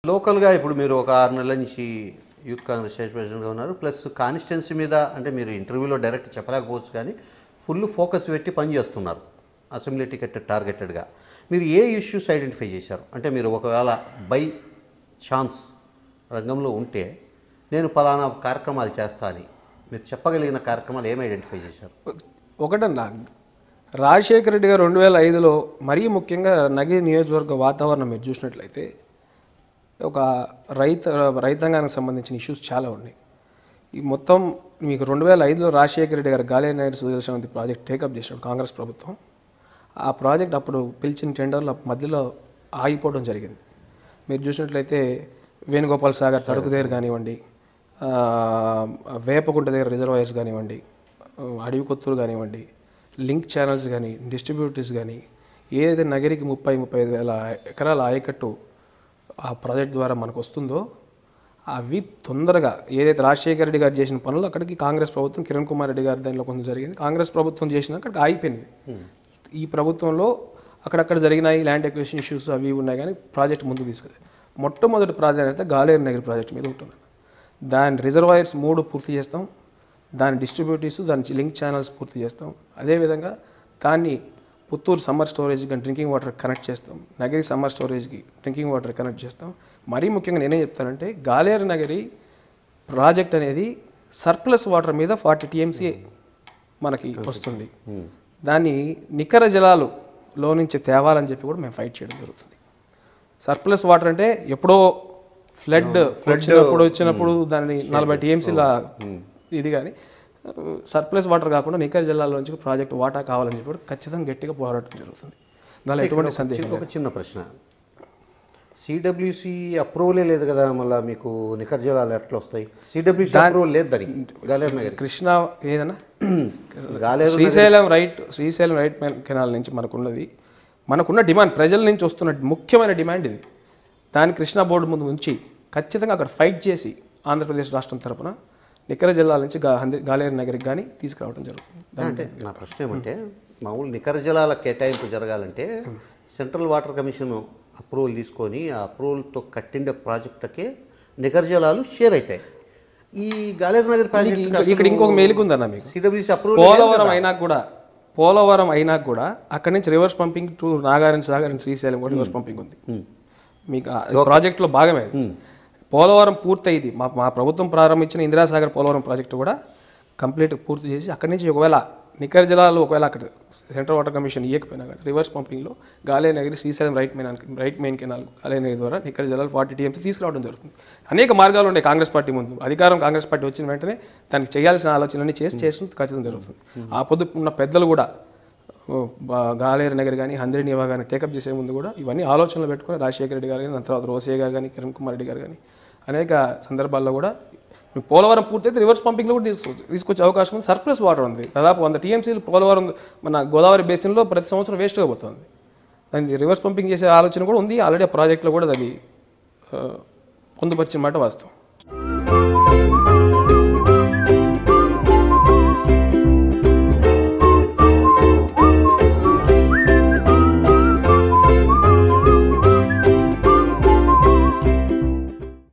లోకల్గా ఇప్పుడు మీరు ఒక ఆరు నెలల నుంచి యూత్ కాంగ్రెస్ స్టేట్ ప్రెసిడెంట్గా ఉన్నారు ప్లస్ కాన్స్టిట్యున్సీ మీద అంటే మీరు ఇంటర్వ్యూలో డైరెక్ట్ చెప్పలేకపోవచ్చు కానీ ఫుల్ ఫోకస్ పెట్టి పనిచేస్తున్నారు అసెంబ్లీ టికెట్ టార్గెటెడ్గా మీరు ఏ ఇష్యూస్ ఐడెంటిఫై చేశారు అంటే మీరు ఒకవేళ బై ఛాన్స్ రంగంలో ఉంటే నేను పలానా కార్యక్రమాలు చేస్తా అని మీరు చెప్పగలిగిన కార్యక్రమాలు ఏమి ఐడెంటిఫై చేశారు ఒకటన్నా రాజశేఖర రెడ్డి గారు రెండు వేల ఐదులో మరీ ముఖ్యంగా నగిరి నియోజకవర్గ వాతావరణం మీరు చూసినట్లయితే ఒక రైత రైతాంగానికి సంబంధించిన ఇష్యూస్ చాలా ఉన్నాయి ఈ మొత్తం మీకు రెండు వేల ఐదులో రాజశేఖర రెడ్డి గారు గాలే నాయుడు సుదర్శనవంతి ప్రాజెక్ట్ టేకప్ చేశాడు కాంగ్రెస్ ప్రభుత్వం ఆ ప్రాజెక్ట్ అప్పుడు పిలిచిన టెండర్ల మధ్యలో ఆగిపోవడం జరిగింది మీరు చూసినట్లయితే వేణుగోపాల్ సాగర్ తడుకు దగ్గర కానివ్వండి ఆ, వేపకుంట దగ్గర రిజర్వాయర్స్ కానివ్వండి ఆ, అడవి కొత్తూరు కానివ్వండి లింక్ ఛానల్స్ కానీ డిస్ట్రిబ్యూటర్స్ కానీ ఏదైతే నగరికి ముప్పై ముప్పై ఐదు వేల ఎకరాల ఆయకట్టు ఆ ప్రాజెక్ట్ ద్వారా మనకు వస్తుందో అవి తొందరగా ఏదైతే రాజశేఖర రెడ్డి గారు చేసిన పనులు అక్కడికి కాంగ్రెస్ ప్రభుత్వం కిరణ్ కుమార్ రెడ్డి గారి దానిలో కొంచెం జరిగింది కాంగ్రెస్ ప్రభుత్వం చేసిన అక్కడికి ఆగిపోయింది ఈ ప్రభుత్వంలో అక్కడక్కడ జరిగినాయి ల్యాండ్ ఎక్వేషన్ ఇష్యూస్ అవి ఇవి ఉన్నాయి కానీ ప్రాజెక్ట్ ముందుకు తీసుకెళ్ళి మొట్టమొదటి ప్రాధాన్యత గాలేరు నగర్ ప్రాజెక్ట్ మీద ఉంటుంది దాని రిజర్వాయర్స్ మూడు పూర్తి చేస్తాం దాని డిస్ట్రిబ్యూటర్స్ దాని లింక్ ఛానల్స్ పూర్తి చేస్తాం అదేవిధంగా దాన్ని పుత్తూరు సమ్మర్ స్టోరేజ్కి డ్రింకింగ్ వాటర్ కనెక్ట్ చేస్తాం నగరి సమ్మర్ స్టోరేజ్కి డ్రింకింగ్ వాటర్ కనెక్ట్ చేస్తాం మరీ ముఖ్యంగా నేనేం చెప్తానంటే గాలేరు నగరి ప్రాజెక్ట్ అనేది సర్ప్లస్ వాటర్ మీద ఫార్టీ టీఎంసీ మనకి వస్తుంది దాన్ని నికర జలాలులో నుంచి తేవాలని చెప్పి కూడా మేము ఫైట్ చేయడం జరుగుతుంది సర్ప్లస్ వాటర్ అంటే ఎప్పుడో ఫ్లడ్ వచ్చినప్పుడు వచ్చినప్పుడు దాన్ని నలభై టీఎంసీల ఇది కానీ సర్ప్లస్ వాటర్ కాకుండా నికర జిల్లాలో నుంచి ప్రాజెక్ట్ వాటా కావాలని చెప్పి కూడా ఖచ్చితంగా గట్టిగా పోరాటం జరుగుతుంది దానిలో ఎటువంటి సందేహం చిన్న- ఒక చిన్న ప్రశ్న సిడబ్ల్యూసి అప్రూవలే లేదు కదా మళ్ళీ మీకు నికర జలాలు ఎట్లా వస్తాయి సిడబ్ల్యూసి అప్రూవల్ లేదు దానికి గాలేరు నగర్ కృష్ణ ఏదన్నా Galeru Srisailam right Srisailam right main canal నుంచి మనకున్నది మనకున్న డిమాండ్ ప్రజల నుంచి వస్తున్న ముఖ్యమైన డిమాండ్ ఇది దాని కృష్ణా బోర్డు ముందు ఉంచి ఖచ్చితంగా అక్కడ ఫైట్ చేసి ఆంధ్రప్రదేశ్ రాష్ట్రం తరపున నికర జిల్లాల నుంచి గా హంది- గాలేరు నగరికి కానీ తీసుకురావడం జరుగుతుంది అంటే నా ప్రశ్న ఏమంటే మామూలు నికర జలాల కేటాయింపు జరగాలంటే సెంట్రల్ వాటర్ కమిషన్ అప్రూవల్ తీసుకొని ఆ అప్రూవల్తో కట్టిండే ప్రాజెక్టుకే నికర జలాలు షేర్ అవుతాయి ఈ గాలేరు నగర్ ప్రాజెక్ట్ ఇక్కడ ఇంకొక మేలుకుందన్న మీకు సిడబ్ల్యూసి అప్రూవల్ పోలవరం అయినా కూడా పోలవరం అయినా కూడా అక్కడి నుంచి reverse pumping to Nagarjuna Sagar and Srisailam కూడా రివర్స్ పంపింగ్ ఉంది మీకు ఆ ప్రాజెక్టులో భాగమే అది. పోలవరం పూర్తయింది మా మా ప్రభుత్వం ప్రారంభించిన ఇందిరాసాగర్ పోలవరం ప్రాజెక్టు కూడా కంప్లీట్ పూర్తి చేసి అక్కడి నుంచి ఒకవేళ నికర జలాలు ఒకవేళ అక్కడ సెంట్రల్ వాటర్ కమిషన్ ఇవ్వకపోయినా కానీ రివర్స్ పంపింగ్లో గాలే Nagari Srisailam right main right main canal గాలే నగరి ద్వారా నికర జలాలు ఫార్టీ టీఎంసీ తీసుకురావడం జరుగుతుంది అనేక మార్గాలు ఉన్నాయి కాంగ్రెస్ పార్టీ ముందు అధికారం కాంగ్రెస్ పార్టీ వచ్చిన వెంటనే దానికి చేయాల్సిన ఆలోచనలన్నీ చేసి చేసిన ఖచ్చితంగా జరుగుతుంది ఆ పొద్దు ఉన్న పెద్దలు కూడా ఓ, బా- గాలేరు నగర్ కానీ హంద్రి నివా కానీ టేకప్ చేసే ముందు కూడా ఇవన్నీ ఆలోచనలు పెట్టుకొని రాజశేఖర రెడ్డి గారు కానీ దాని తర్వాత రోసయ్య గారు కానీ కిరణ్ కుమార్ రెడ్డి గారు కానీ అనేక సందర్భాల్లో కూడా పోలవరం పూర్తయితే రివర్స్ పంపింగ్లో కూడా తీసుకొచ్చు తీసుకొచ్చే అవకాశం ఉంది సర్ప్లస్ వాటర్ ఉంది దాదాపు వంద టీఎంసీలు పోలవరం మన గోదావరి బేసిన్లో ప్రతి సంవత్సరం వేస్ట్గా పోతుంది దాన్ని రివర్స్ పంపింగ్ చేసే ఆలోచన కూడా ఉంది ఆల్రెడీ ఆ ప్రాజెక్ట్లో కూడా అది ఆ, పొందుపరిచిన మాట వాస్తవం